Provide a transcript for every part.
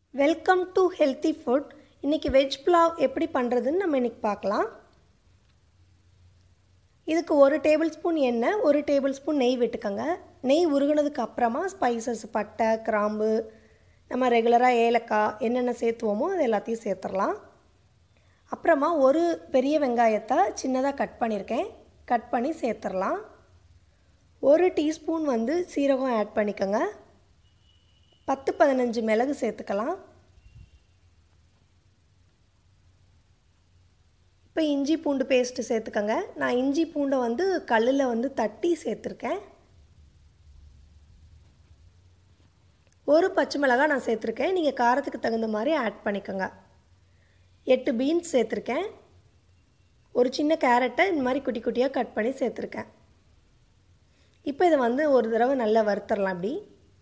welcome to healthy food இன்றைக்கி veg pulao எப்படி பண்ணுறதுன்னு நம்ம இன்றைக்கி பார்க்கலாம் இதுக்கு ஒரு டேபிள் ஸ்பூன் எண்ணெய் ஒரு டேபிள் ஸ்பூன் நெய் விட்டுக்கோங்க நெய் உருகுனதுக்கு அப்புறமா ஸ்பைசஸ் பட்டை கிராம்பு நம்ம ரெகுலராக ஏலக்காய் என்னென்ன சேர்த்துவோமோ அது எல்லாத்தையும் சேர்த்துடலாம் அப்புறமா ஒரு பெரிய வெங்காயத்தை சின்னதாக கட் பண்ணியிருக்கேன் கட் பண்ணி சேர்த்துடலாம் ஒரு டீஸ்பூன் வந்து சீரகம் ஆட் பண்ணிக்கோங்க பத்து பதினஞ்சு மிளகு சேர்த்துக்கலாம் இப்போ இஞ்சி பூண்டு பேஸ்ட்டு சேர்த்துக்கோங்க நான் இஞ்சி பூண்டை வந்து கல்லில் வந்து தட்டி சேர்த்துருக்கேன் ஒரு பச்சை மிளகாய் நான் சேர்த்துருக்கேன் நீங்கள் காரத்துக்கு தகுந்த மாதிரி ஆட் பண்ணிக்கோங்க எட்டு பீன்ஸ் சேர்த்துருக்கேன் ஒரு சின்ன கேரட்டை இந்த மாதிரி குட்டி குட்டியாக கட் பண்ணி சேர்த்துருக்கேன் இப்போ இதை வந்து ஒரு தடவை நல்லா வறுத்தரலாம் அப்படி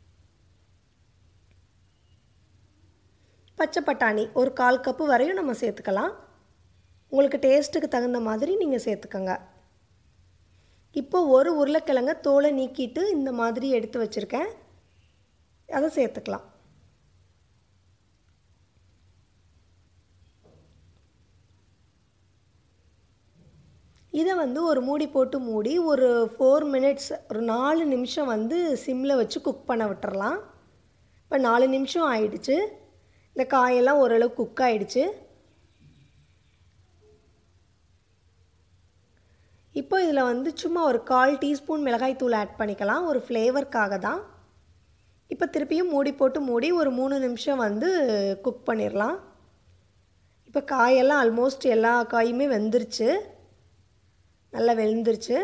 பச்சை பட்டாணி ஒரு கால் கப்பு வரையும் நம்ம சேர்த்துக்கலாம் உங்களுக்கு டேஸ்ட்டுக்கு தகுந்த மாதிரி நீங்கள் சேர்த்துக்கோங்க இப்போ ஒரு உருளைக்கிழங்க தோலை நீக்கிட்டு இந்த மாதிரி எடுத்து வச்சுருக்கேன் அதை சேர்த்துக்கலாம் இதை வந்து ஒரு மூடி போட்டு மூடி ஒரு ஃபோர் மினிட்ஸ் ஒரு நாலு நிமிஷம் வந்து சிம்மில் வச்சு குக் பண்ண விட்டுறலாம் இப்போ நாலு நிமிஷம் ஆயிடுச்சு இந்த காயெல்லாம் ஓரளவு குக் ஆயிடுச்சு இப்போ இதில் வந்து சும்மா ஒரு கால் டீஸ்பூன் மிளகாய் தூள் ஆட் பண்ணிக்கலாம் ஒரு ஃப்ளேவருக்காக தான் இப்போ திருப்பியும் மூடி போட்டு மூடி ஒரு மூணு நிமிஷம் வந்து குக் பண்ணிடலாம் இப்போ காயெல்லாம் ஆல்மோஸ்ட் எல்லா காயுமே வெந்துருச்சு நல்லா வெந்துருச்சு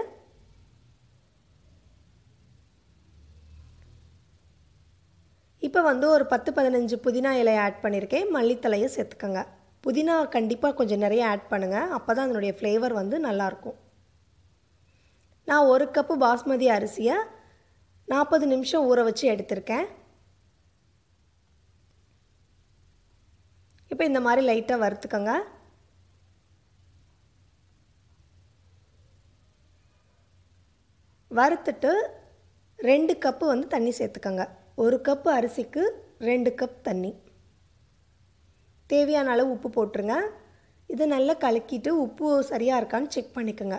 இப்போ வந்து ஒரு பத்து பதினஞ்சு புதினா இலையை ஆட் பண்ணியிருக்கேன் மல்லித்தலையை சேர்த்துக்கோங்க புதினா கண்டிப்பாக கொஞ்சம் நிறைய ஆட் பண்ணுங்கள் அப்போ தான் அதனுடைய ஃப்ளேவர் வந்து நல்லாயிருக்கும் நான் ஒரு கப்பு பாஸ்மதி அரிசியை நாற்பது நிமிஷம் ஊற வச்சு எடுத்திருக்கேன் இப்போ இந்த மாதிரி லைட்டாக வறுத்துக்கோங்க வறுத்துட்டு ரெண்டு கப்பு வந்து தண்ணி சேர்த்துக்கோங்க ஒரு கப்பு அரிசிக்கு ரெண்டு கப் தண்ணி தேவையான அளவு உப்பு போட்டுருங்க இதை நல்லா கலக்கிட்டு உப்பு சரியாக இருக்கான்னு செக் பண்ணிக்கோங்க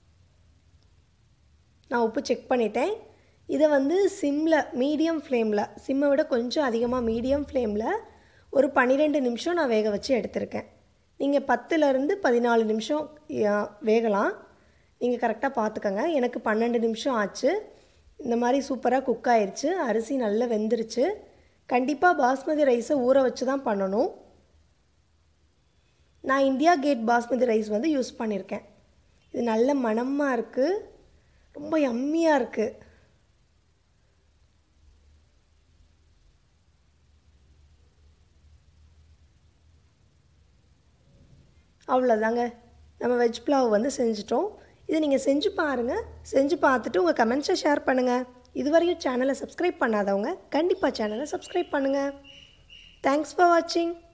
நான் உப்பு செக் பண்ணிட்டேன் இதை வந்து சிம்மில் மீடியம் ஃப்ளேமில் சிம்மை விட கொஞ்சம் அதிகமாக மீடியம் ஃப்ளேமில் ஒரு பன்னிரெண்டு நிமிஷம் நான் வேக வச்சு எடுத்திருக்கேன் நீங்கள் பத்துலேருந்து பதினாலு நிமிஷம் வேகலாம் நீங்கள் கரெக்டாக பார்த்துக்கோங்க எனக்கு பன்னெண்டு நிமிஷம் ஆச்சு இந்த மாதிரி சூப்பராக குக் ஆயிடுச்சு அரிசி நல்லா வெந்துருச்சு கண்டிப்பாக பாஸ்மதி ரைஸை ஊற வச்சு தான் பண்ணணும் நான் இந்தியா கேட் பாஸ்மதி ரைஸ் வந்து யூஸ் பண்ணியிருக்கேன் இது நல்ல மணமாக இருக்குது ரொம்ப யம்மியாக இருக்குது அவ்வளோதாங்க நம்ம வெஜ் புலாவ் வந்து செஞ்சிட்டோம் இதை நீங்கள் செஞ்சு பாருங்கள் செஞ்சு பார்த்துட்டு உங்கள் கமெண்ட்ஸை ஷேர் பண்ணுங்கள் இதுவரையும் சேனலை சப்ஸ்கிரைப் பண்ணாதவங்க கண்டிப்பாக சேனலை சப்ஸ்கிரைப் பண்ணுங்கள் தேங்க்ஸ் ஃபார் வாட்சிங்